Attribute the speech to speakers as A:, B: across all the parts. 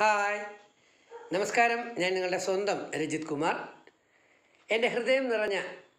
A: hi നമസ്കാരം ഞാൻ നിങ്ങളുടെ സ്വന്തം രജിത് കുമാർ എൻ്റെ ഹൃദയം നിറഞ്ഞ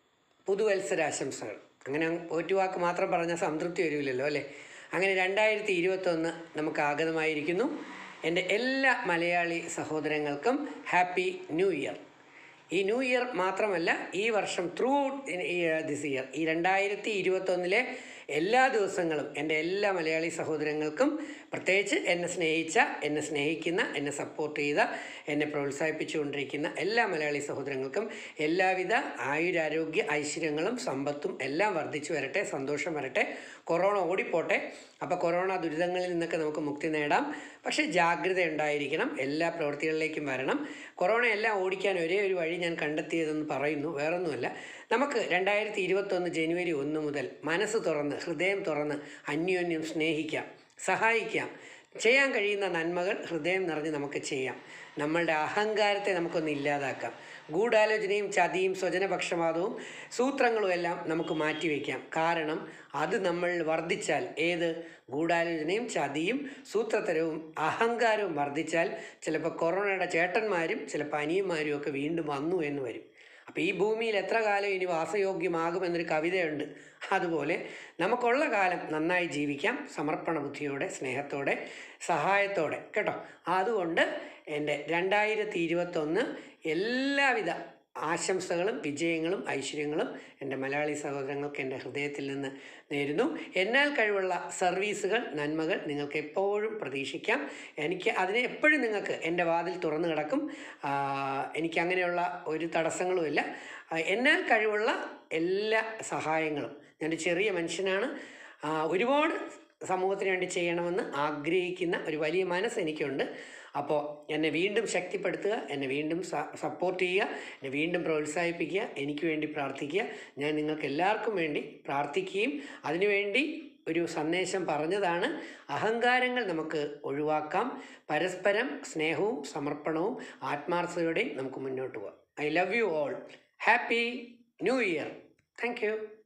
A: പുതുവത്സരാശംസകൾ അങ്ങനെ ഒറ്റുവാക്ക് മാത്രം പറഞ്ഞ സംതൃപ്തി വരില്ലല്ലോ അല്ലേ അങ്ങനെ രണ്ടായിരത്തി ഇരുപത്തൊന്ന് നമുക്ക് ആഗതമായിരിക്കുന്നു എൻ്റെ എല്ലാ മലയാളി സഹോദരങ്ങൾക്കും ഹാപ്പി ന്യൂ ഇയർ ഈ ന്യൂ ഇയർ മാത്രമല്ല ഈ വർഷം ത്രൂ ദിസ് ഇയർ ഈ രണ്ടായിരത്തി ഇരുപത്തൊന്നിലെ എല്ലാ ദിവസങ്ങളും എൻ്റെ എല്ലാ മലയാളി സഹോദരങ്ങൾക്കും പ്രത്യേകിച്ച് എന്നെ സ്നേഹിച്ച എന്നെ സ്നേഹിക്കുന്ന എന്നെ സപ്പോർട്ട് ചെയ്ത എന്നെ പ്രോത്സാഹിപ്പിച്ചുകൊണ്ടിരിക്കുന്ന എല്ലാ മലയാളി സഹോദരങ്ങൾക്കും എല്ലാവിധ ആയുരാരോഗ്യ ഐശ്വര്യങ്ങളും സമ്പത്തും എല്ലാം വർദ്ധിച്ചു വരട്ടെ സന്തോഷം വരട്ടെ കൊറോണ ഓടിപ്പോട്ടെ അപ്പോൾ കൊറോണ ദുരിതങ്ങളിൽ നിന്നൊക്കെ നമുക്ക് മുക്തി നേടാം പക്ഷേ ജാഗ്രത ഉണ്ടായിരിക്കണം എല്ലാ പ്രവൃത്തികളിലേക്കും വരണം കൊറോണ എല്ലാം ഓടിക്കാൻ ഒരേ ഒരു വഴി ഞാൻ കണ്ടെത്തിയതെന്ന് പറയുന്നു വേറൊന്നുമല്ല നമുക്ക് രണ്ടായിരത്തി ഇരുപത്തൊന്ന് ജനുവരി ഒന്ന് മുതൽ മനസ്സ് തുറന്ന് ഹൃദയം തുറന്ന് അന്യോന്യം സ്നേഹിക്കാം സഹായിക്കാം ചെയ്യാൻ കഴിയുന്ന നന്മകൾ ഹൃദയം നിറഞ്ഞ് നമുക്ക് ചെയ്യാം നമ്മളുടെ അഹങ്കാരത്തെ നമുക്കൊന്ന് ഇല്ലാതാക്കാം ഗൂഢാലോചനയും ചതിയും സ്വജനപക്ഷപാതവും സൂത്രങ്ങളും എല്ലാം നമുക്ക് മാറ്റിവെക്കാം കാരണം അത് നമ്മൾ വർദ്ധിച്ചാൽ ഏത് ഗൂഢാലോചനയും ചതിയും സൂത്രത്തരവും അഹങ്കാരവും വർദ്ധിച്ചാൽ ചിലപ്പോൾ കൊറോണയുടെ ചേട്ടന്മാരും ചിലപ്പോൾ അനിയന്മാരും ഒക്കെ വീണ്ടും വന്നു എന്ന് വരും അപ്പോൾ ഈ ഭൂമിയിൽ എത്ര കാലം ഇനി വാസയോഗ്യമാകുമെന്നൊരു കവിതയുണ്ട് അതുപോലെ നമുക്കുള്ള കാലം നന്നായി ജീവിക്കാം സമർപ്പണ ബുദ്ധിയോടെ സ്നേഹത്തോടെ സഹായത്തോടെ കേട്ടോ അതുകൊണ്ട് എൻ്റെ രണ്ടായിരത്തി ഇരുപത്തൊന്ന് എല്ലാവിധ ആശംസകളും വിജയങ്ങളും ഐശ്വര്യങ്ങളും എൻ്റെ മലയാളി സഹോദരങ്ങൾക്ക് എൻ്റെ ഹൃദയത്തിൽ നിന്ന് നേരുന്നു എന്നാൽ കഴിവുള്ള സർവീസുകൾ നന്മകൾ നിങ്ങൾക്ക് എപ്പോഴും പ്രതീക്ഷിക്കാം എനിക്ക് അതിനെ എപ്പോഴും നിങ്ങൾക്ക് എൻ്റെ വാതിൽ തുറന്നു കിടക്കും ആ, എനിക്ക് അങ്ങനെയുള്ള ഒരു തടസ്സങ്ങളുമില്ല ആ, എന്നാൽ കഴിവുള്ള എല്ലാ സഹായങ്ങളും ഞാനൊരു ചെറിയ മനുഷ്യനാണ് ആ, ഒരുപാട് സമൂഹത്തിന് വേണ്ടി ചെയ്യണമെന്ന് ആഗ്രഹിക്കുന്ന ഒരു വലിയ മനസ്സ് എനിക്കുണ്ട് അപ്പോൾ എന്നെ വീണ്ടും ശക്തിപ്പെടുത്തുക എന്നെ വീണ്ടും സപ്പോർട്ട് ചെയ്യുക എന്നെ വീണ്ടും പ്രോത്സാഹിപ്പിക്കുക എനിക്ക് വേണ്ടി പ്രാർത്ഥിക്കുക ഞാൻ നിങ്ങൾക്ക് എല്ലാവർക്കും വേണ്ടി പ്രാർത്ഥിക്കുകയും അതിനുവേണ്ടി ഒരു സന്ദേശം പറഞ്ഞതാണ് അഹങ്കാരങ്ങൾ നമുക്ക് ഒഴിവാക്കാം പരസ്പരം സ്നേഹവും സമർപ്പണവും ആത്മാർത്ഥതയോടെയും നമുക്ക് മുന്നോട്ട് പോകാം I love you all happy new year thank U